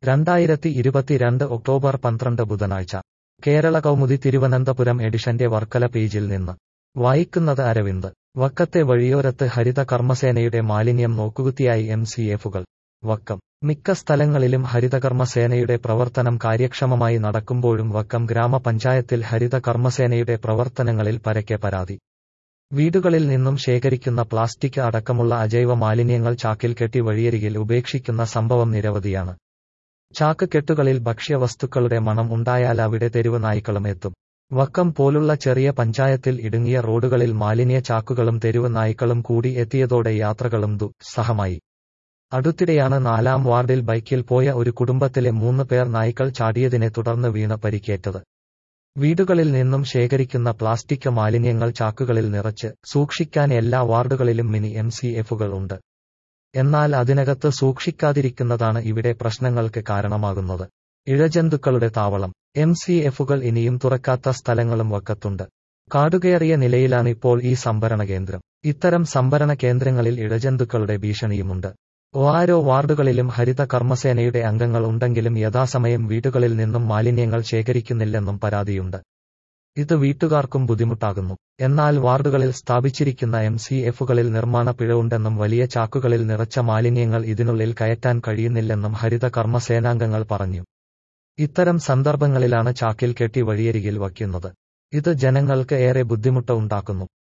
രണ്ടായിരത്തി ഇരുപത്തിരണ്ട് ഒക്ടോബർ പന്ത്രണ്ട് ബുധനാഴ്ച കേരള കൗമുദി തിരുവനന്തപുരം എഡിഷന്റെ വർക്കല പേജിൽ നിന്ന് വായിക്കുന്നത് അരവിന്ദ് വക്കത്തെ വഴിയോരത്ത് ഹരിത കർമ്മസേനയുടെ മാലിന്യം നോക്കുകുത്തിയായി എം സി എഫുകൾ വക്കം മിക്ക സ്ഥലങ്ങളിലും ഹരിതകർമ്മസേനയുടെ പ്രവർത്തനം കാര്യക്ഷമമായി നടക്കുമ്പോഴും വക്കം ഗ്രാമപഞ്ചായത്തിൽ ഹരിത കർമ്മസേനയുടെ പ്രവർത്തനങ്ങളിൽ പരക്കെ പരാതി വീടുകളിൽ നിന്നും ശേഖരിക്കുന്ന പ്ലാസ്റ്റിക് അടക്കമുള്ള അജൈവ മാലിന്യങ്ങൾ ചാക്കിൽ കെട്ടി വഴിയരികിൽ ഉപേക്ഷിക്കുന്ന സംഭവം നിരവധിയാണ് ചാക്ക് കെട്ടുകളിൽ ഭക്ഷ്യവസ്തുക്കളുടെ മണം ഉണ്ടായാൽ അവിടെ തെരുവ് നായ്ക്കളും എത്തും വക്കം പോലുള്ള ചെറിയ പഞ്ചായത്തിൽ ഇടുങ്ങിയ റോഡുകളിൽ മാലിന്യ ചാക്കുകളും തെരുവ് നായ്ക്കളും കൂടി എത്തിയതോടെ യാത്രകളും ദുസ്സഹമായി അടുത്തിടെയാണ് നാലാം വാർഡിൽ ബൈക്കിൽ പോയ ഒരു കുടുംബത്തിലെ മൂന്ന് പേർ നായ്ക്കൾ ചാടിയതിനെ തുടർന്ന് വീണ് പരിക്കേറ്റത് വീടുകളിൽ നിന്നും ശേഖരിക്കുന്ന പ്ലാസ്റ്റിക് മാലിന്യങ്ങൾ ചാക്കുകളിൽ നിറച്ച് സൂക്ഷിക്കാൻ എല്ലാ വാർഡുകളിലും മിനി എം സി എഫുകൾ ഉണ്ട് എന്നാൽ അതിനകത്ത് സൂക്ഷിക്കാതിരിക്കുന്നതാണ് ഇവിടെ പ്രശ്നങ്ങൾക്ക് കാരണമാകുന്നത് ഇഴജന്തുക്കളുടെ താവളം എം സി എഫുകൾ ഇനിയും തുറക്കാത്ത സ്ഥലങ്ങളും വക്കത്തുണ്ട് കാടുകയറിയ നിലയിലാണിപ്പോൾ ഈ സംഭരണ കേന്ദ്രം ഇത്തരം സംഭരണ കേന്ദ്രങ്ങളിൽ ഇഴജന്തുക്കളുടെ ഭീഷണിയുമുണ്ട് ഓരോ വാർഡുകളിലും ഹരിത കർമ്മസേനയുടെ അംഗങ്ങൾ ഉണ്ടെങ്കിലും യഥാസമയം വീടുകളിൽ നിന്നും മാലിന്യങ്ങൾ ശേഖരിക്കുന്നില്ലെന്നും പരാതിയുണ്ട് ഇത് വീട്ടുകാർക്കും ബുദ്ധിമുട്ടാകുന്നു എന്നാൽ വാർഡുകളിൽ സ്ഥാപിച്ചിരിക്കുന്ന എം സി എഫുകളിൽ നിർമ്മാണ പിഴവുണ്ടെന്നും വലിയ ചാക്കുകളിൽ നിറച്ച മാലിന്യങ്ങൾ ഇതിനുള്ളിൽ കയറ്റാൻ കഴിയുന്നില്ലെന്നും ഹരിത കർമ്മസേനാംഗങ്ങൾ പറഞ്ഞു ഇത്തരം സന്ദർഭങ്ങളിലാണ് ചാക്കിൽ കെട്ടി വഴിയരികിൽ വയ്ക്കുന്നത് ഇത് ജനങ്ങൾക്ക് ഏറെ ബുദ്ധിമുട്ട് ഉണ്ടാക്കുന്നു